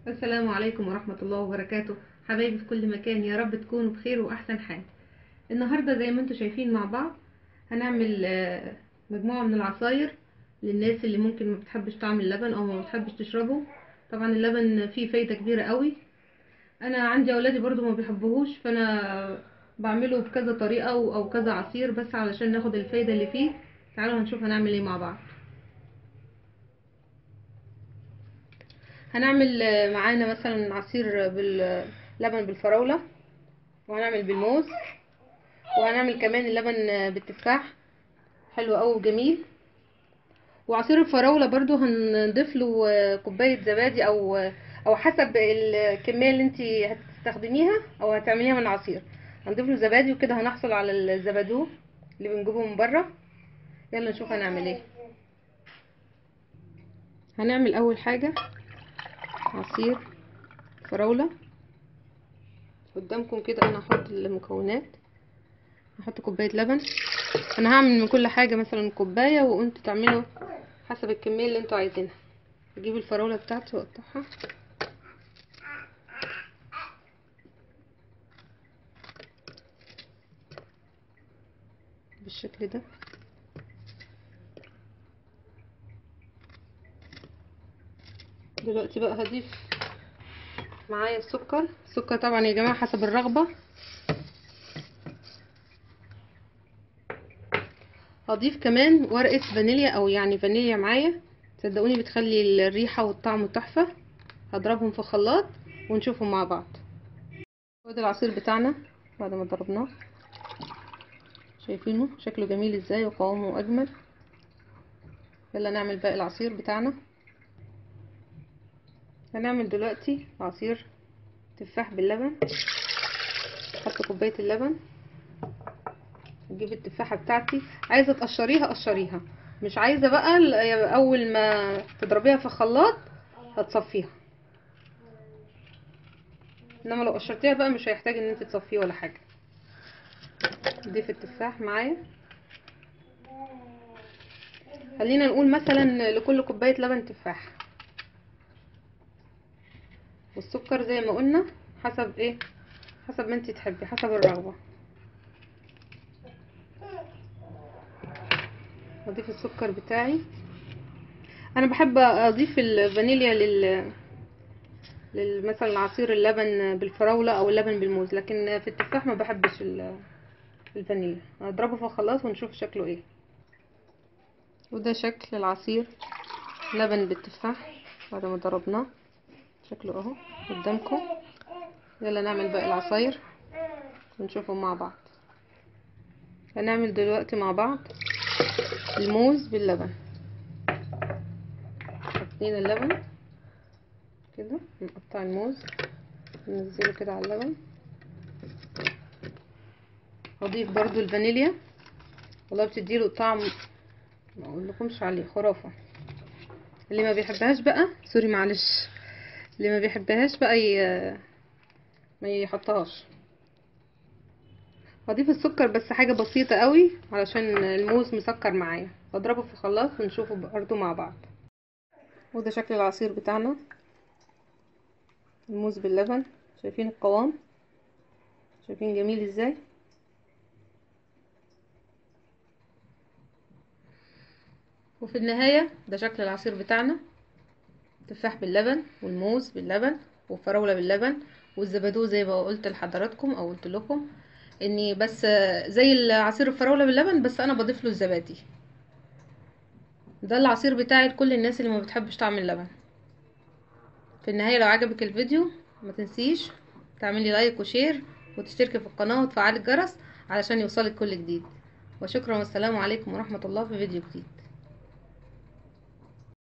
السلام عليكم ورحمة الله وبركاته حبايبي في كل مكان يا رب تكونوا بخير وأحسن حال النهاردة زي ما انتم شايفين مع بعض هنعمل آه، مجموعة من العصاير للناس اللي ممكن ما بتحبش طعم اللبن أو ما بتحبش تشربه طبعا اللبن فيه فايدة كبيرة قوي أنا عندي أولادي برضو ما بيحبوهوش فأنا بعمله بكذا طريقة أو أو كذا عصير بس علشان ناخد الفايدة اللي فيه تعالوا هنشوف هنعمل ايه مع بعض هنعمل آه، معانا مثلا عصير باللبن بالفراولة وهنعمل بالموز وهنعمل كمان اللبن آه، بالتفاح حلو قوي وجميل وعصير الفراولة برضو هنضيف له آه، كوباية زبادي او آه، او حسب الكمية اللي انت هتستخدميها او هتعمليها من العصير هنضيف له زبادي وكده هنحصل على الزبادو اللي بنجيبه من بره يلا نشوف هنعمل ايه هنعمل اول حاجة عصير فراولة قدامكم كده انا هحط المكونات هحط كوباية لبن انا هعمل من كل حاجة مثلا كوباية وانتوا تعملوا حسب الكمية اللي انتوا عايزينها اجيب الفراولة بتاعتي واقطعها بالشكل ده دلوقتي بقى هضيف معايا السكر السكر طبعا يا جماعة حسب الرغبة هضيف كمان ورقة فانيليا او يعني فانيليا معايا صدقوني بتخلي الريحة والطعم تحفة هضربهم في خلاط ونشوفهم مع بعض وده العصير بتاعنا بعد ما ضربناه شايفينه شكله جميل ازاي وقوامه اجمل يلا نعمل باقي العصير بتاعنا هنعمل دلوقتي عصير تفاح باللبن حط كوبايه اللبن نجيب التفاحه بتاعتي عايزه تقشريها قشريها مش عايزه بقى ال- اول ما تضربيها في الخلاط هتصفيها انما لو قشرتيها بقى مش هيحتاج ان انت تصفيه ولا حاجه نضيف التفاح معايا خلينا نقول مثلا لكل كوبايه لبن تفاح والسكر زي ما قلنا حسب ايه حسب ما انت تحبي حسب الرغبه اضيف السكر بتاعي انا بحب اضيف الفانيليا لل لل- مثلا عصير اللبن بالفراوله او اللبن بالموز لكن في التفاح ما بحبش ال- الفانيليا هضربه في الخلاط ونشوف شكله ايه وده شكل العصير لبن بالتفاح بعد ما ضربناه شكله اهو قدامكم يلا نعمل باقي العصاير ونشوفهم مع بعض هنعمل دلوقتي مع بعض الموز باللبن حاطين اللبن كده نقطع الموز ننزله كده على اللبن اضيف برضو الفانيليا والله بتديله طعم ما اقولكمش عليه خرافه اللي ما بيحبهاش بقى سوري معلش اللي ما بيحبهاش بقى ي... ما يحطهاش هضيف السكر بس حاجة بسيطة قوي علشان الموز مسكر معايا بضربه في الخلاط ونشوفه برضو مع بعض وده شكل العصير بتاعنا الموز باللبن شايفين القوام شايفين جميل ازاي وفي النهاية ده شكل العصير بتاعنا تفاح باللبن والموز باللبن والفراولة باللبن والزبادو زي ما قلت لحضراتكم او قلت لكم اني بس زي العصير الفراولة باللبن بس انا بضيف له الزبادي ده العصير بتاعي لكل الناس اللي ما بتحبش طعم اللبن في النهاية لو عجبك الفيديو ما تنسيش تعملي لايك وشير وتشتركي في القناة وتفعلي الجرس علشان يوصلك كل جديد وشكرا والسلام عليكم ورحمة الله في فيديو جديد